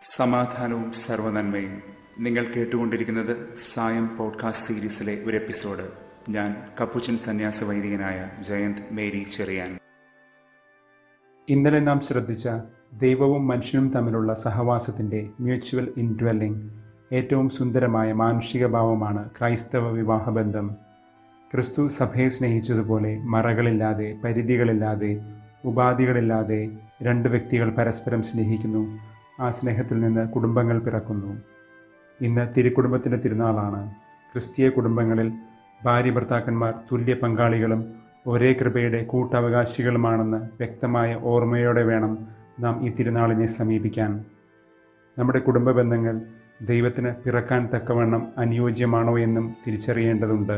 സമാധാനവും സർവനന്മയും നിങ്ങൾ കേട്ടുകൊണ്ടിരിക്കുന്നത് സായം പോഡ്കാസ്റ്റ് സീരീസിലെ ഒരു എപ്പിസോഡ് ഞാൻ കപ്പുച്ചൻ സന്യാസ വൈദികനായ ജയന്ത് മേരി ചെറിയാൻ ഇന്നലെ നാം ശ്രദ്ധിച്ച ദൈവവും മനുഷ്യനും തമ്മിലുള്ള സഹവാസത്തിൻ്റെ മ്യൂച്വൽ ഇൻഡ്വെല്ലിംഗ് ഏറ്റവും സുന്ദരമായ മാനുഷിക ഭാവമാണ് ക്രൈസ്തവ വിവാഹബന്ധം ക്രിസ്തു സഭയെ സ്നേഹിച്ചതുപോലെ മറകളില്ലാതെ പരിധികളില്ലാതെ ഉപാധികളില്ലാതെ രണ്ട് വ്യക്തികൾ പരസ്പരം സ്നേഹിക്കുന്നു ആ സ്നേഹത്തിൽ നിന്ന് കുടുംബങ്ങൾ പിറക്കുന്നു ഇന്ന് തിരുക്കുടുംബത്തിൻ്റെ തിരുനാളാണ് ക്രിസ്തീയ കുടുംബങ്ങളിൽ ഭാര്യ ഭർത്താക്കന്മാർ തുല്യ പങ്കാളികളും ഒരേ കൃപയുടെ കൂട്ടവകാശികളുമാണെന്ന് വ്യക്തമായ ഓർമ്മയോടെ വേണം നാം ഈ തിരുനാളിനെ സമീപിക്കാൻ നമ്മുടെ കുടുംബ ബന്ധങ്ങൾ ദൈവത്തിന് പിറക്കാൻ തക്കവണ്ണം അനുയോജ്യമാണോ എന്നും തിരിച്ചറിയേണ്ടതുണ്ട്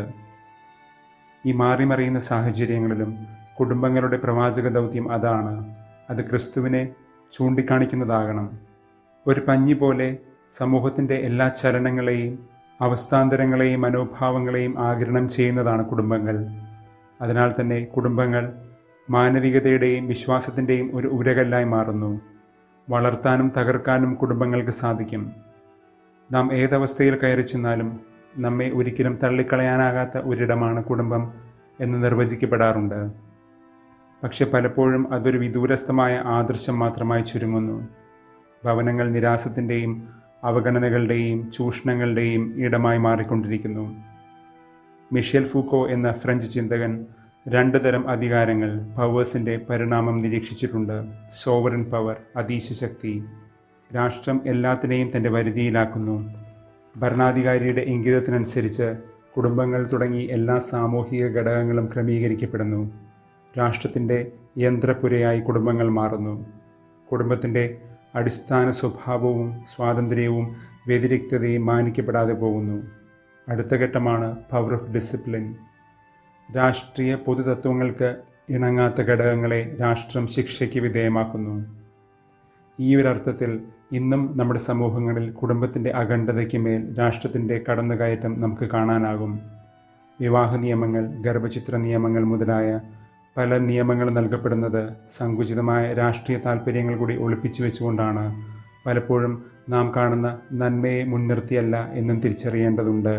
ഈ മാറിമറിയുന്ന സാഹചര്യങ്ങളിലും കുടുംബങ്ങളുടെ പ്രവാചക ദൗത്യം അതാണ് അത് ക്രിസ്തുവിനെ ചൂണ്ടിക്കാണിക്കുന്നതാകണം ഒരു പഞ്ഞി പോലെ സമൂഹത്തിൻ്റെ എല്ലാ ചലനങ്ങളെയും അവസ്ഥാന്തരങ്ങളെയും മനോഭാവങ്ങളെയും ആഗിരണം ചെയ്യുന്നതാണ് കുടുംബങ്ങൾ അതിനാൽ തന്നെ കുടുംബങ്ങൾ മാനവികതയുടെയും വിശ്വാസത്തിൻ്റെയും ഒരു ഉരകല്ലായി മാറുന്നു വളർത്താനും തകർക്കാനും കുടുംബങ്ങൾക്ക് സാധിക്കും നാം ഏതവസ്ഥയിൽ കയറി ചെന്നാലും നമ്മെ ഒരിക്കലും തള്ളിക്കളയാനാകാത്ത ഒരിടമാണ് കുടുംബം എന്ന് നിർവചിക്കപ്പെടാറുണ്ട് പക്ഷെ പലപ്പോഴും അതൊരു വിദൂരസ്ഥമായ ആദർശം മാത്രമായി ചുരുങ്ങുന്നു ഭവനങ്ങൾ നിരാസത്തിൻ്റെയും അവഗണനകളുടെയും ചൂഷണങ്ങളുടെയും ഇടമായി മാറിക്കൊണ്ടിരിക്കുന്നു മിഷേൽ ഫൂക്കോ എന്ന ഫ്രഞ്ച് ചിന്തകൻ രണ്ട് തരം അധികാരങ്ങൾ പവേഴ്സിൻ്റെ പരിണാമം നിരീക്ഷിച്ചിട്ടുണ്ട് സോവറിൻ പവർ അതീശശക്തി രാഷ്ട്രം എല്ലാത്തിനെയും തൻ്റെ വരുതിയിലാക്കുന്നു ഭരണാധികാരിയുടെ ഇംഗിതത്തിനനുസരിച്ച് കുടുംബങ്ങൾ തുടങ്ങി എല്ലാ സാമൂഹിക ഘടകങ്ങളും ക്രമീകരിക്കപ്പെടുന്നു രാഷ്ട്രത്തിൻ്റെ യന്ത്രപുരയായി കുടുംബങ്ങൾ മാറുന്നു കുടുംബത്തിൻ്റെ അടിസ്ഥാന സ്വഭാവവും സ്വാതന്ത്ര്യവും വ്യതിരിക്തതയും മാനിക്കപ്പെടാതെ പോകുന്നു അടുത്ത ഘട്ടമാണ് പവർ ഓഫ് ഡിസിപ്ലിൻ രാഷ്ട്രീയ പൊതുതത്വങ്ങൾക്ക് ഇണങ്ങാത്ത ഘടകങ്ങളെ രാഷ്ട്രം ശിക്ഷയ്ക്ക് വിധേയമാക്കുന്നു ഈ ഒരർത്ഥത്തിൽ ഇന്നും നമ്മുടെ സമൂഹങ്ങളിൽ കുടുംബത്തിൻ്റെ അഖണ്ഡതയ്ക്ക് മേൽ രാഷ്ട്രത്തിൻ്റെ കടന്നുകയറ്റം നമുക്ക് കാണാനാകും വിവാഹ നിയമങ്ങൾ ഗർഭചിത്ര നിയമങ്ങൾ മുതലായ പല നിയമങ്ങൾ നൽകപ്പെടുന്നത് സങ്കുചിതമായ രാഷ്ട്രീയ താല്പര്യങ്ങൾ കൂടി ഒളിപ്പിച്ചു വെച്ചുകൊണ്ടാണ് പലപ്പോഴും നാം കാണുന്ന നന്മയെ മുൻനിർത്തിയല്ല എന്നും തിരിച്ചറിയേണ്ടതുണ്ട്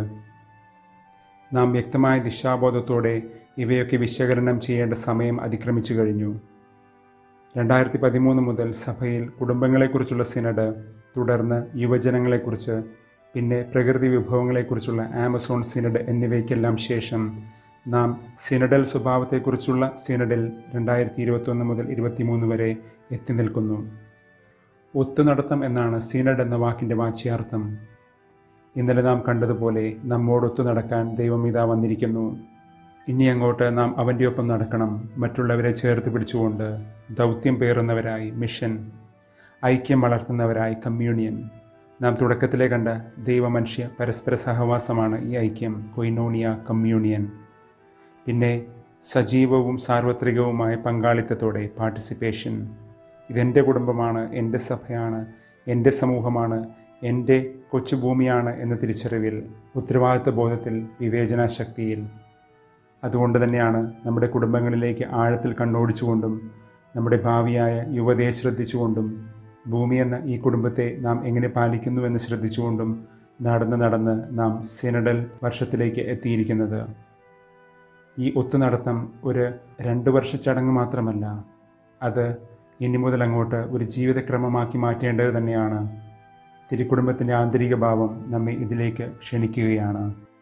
നാം വ്യക്തമായ ദിശാബോധത്തോടെ ഇവയൊക്കെ വിശകലനം ചെയ്യേണ്ട സമയം അതിക്രമിച്ചു കഴിഞ്ഞു രണ്ടായിരത്തി പതിമൂന്ന് മുതൽ സഭയിൽ കുടുംബങ്ങളെക്കുറിച്ചുള്ള സിനഡ് തുടർന്ന് യുവജനങ്ങളെക്കുറിച്ച് പിന്നെ പ്രകൃതി വിഭവങ്ങളെക്കുറിച്ചുള്ള ആമസോൺ സിനഡ് എന്നിവയ്ക്കെല്ലാം ശേഷം നാം സിനഡൽ സ്വഭാവത്തെക്കുറിച്ചുള്ള സിനഡിൽ രണ്ടായിരത്തി ഇരുപത്തൊന്ന് മുതൽ ഇരുപത്തിമൂന്ന് വരെ എത്തി നിൽക്കുന്നു ഒത്തുനടത്തം എന്നാണ് സിനഡ് എന്ന വാക്കിൻ്റെ വാച്യാർത്ഥം ഇന്നലെ നാം കണ്ടതുപോലെ നമ്മോടൊത്തു നടക്കാൻ ദൈവം ഇതാ വന്നിരിക്കുന്നു ഇനി അങ്ങോട്ട് നാം അവൻ്റെ ഒപ്പം നടക്കണം മറ്റുള്ളവരെ ചേർത്ത് പിടിച്ചുകൊണ്ട് ദൗത്യം പേറുന്നവരായി മിഷൻ ഐക്യം വളർത്തുന്നവരായി കമ്മ്യൂണിയൻ നാം തുടക്കത്തിലെ കണ്ട ദൈവമനുഷ്യ പരസ്പര സഹവാസമാണ് ഈ ഐക്യം കൊയിനോണിയ കമ്മ്യൂണിയൻ പിന്നെ സജീവവും സാർവത്രികവുമായ പങ്കാളിത്തത്തോടെ പാർട്ടിസിപ്പേഷൻ ഇതെൻ്റെ കുടുംബമാണ് എൻ്റെ സഭയാണ് എൻ്റെ സമൂഹമാണ് എൻ്റെ കൊച്ചുഭൂമിയാണ് എന്ന തിരിച്ചറിവിൽ ഉത്തരവാദിത്വ ബോധത്തിൽ വിവേചനാശക്തിയിൽ അതുകൊണ്ട് തന്നെയാണ് നമ്മുടെ കുടുംബങ്ങളിലേക്ക് ആഴത്തിൽ കണ്ണോടിച്ചുകൊണ്ടും നമ്മുടെ ഭാവിയായ യുവതയെ ശ്രദ്ധിച്ചുകൊണ്ടും ഭൂമി എന്ന ഈ കുടുംബത്തെ നാം എങ്ങനെ പാലിക്കുന്നുവെന്ന് ശ്രദ്ധിച്ചുകൊണ്ടും നടന്ന് നടന്ന് നാം സിനഡൽ വർഷത്തിലേക്ക് എത്തിയിരിക്കുന്നത് ഈ ഒത്തുനടത്തം ഒരു രണ്ട് വർഷ ചടങ്ങ് മാത്രമല്ല അത് ഇനി മുതൽ അങ്ങോട്ട് ഒരു ജീവിതക്രമമാക്കി മാറ്റേണ്ടത് തന്നെയാണ് തിരുക്കുടുംബത്തിൻ്റെ ആന്തരിക ഭാവം നമ്മെ ഇതിലേക്ക് ക്ഷണിക്കുകയാണ്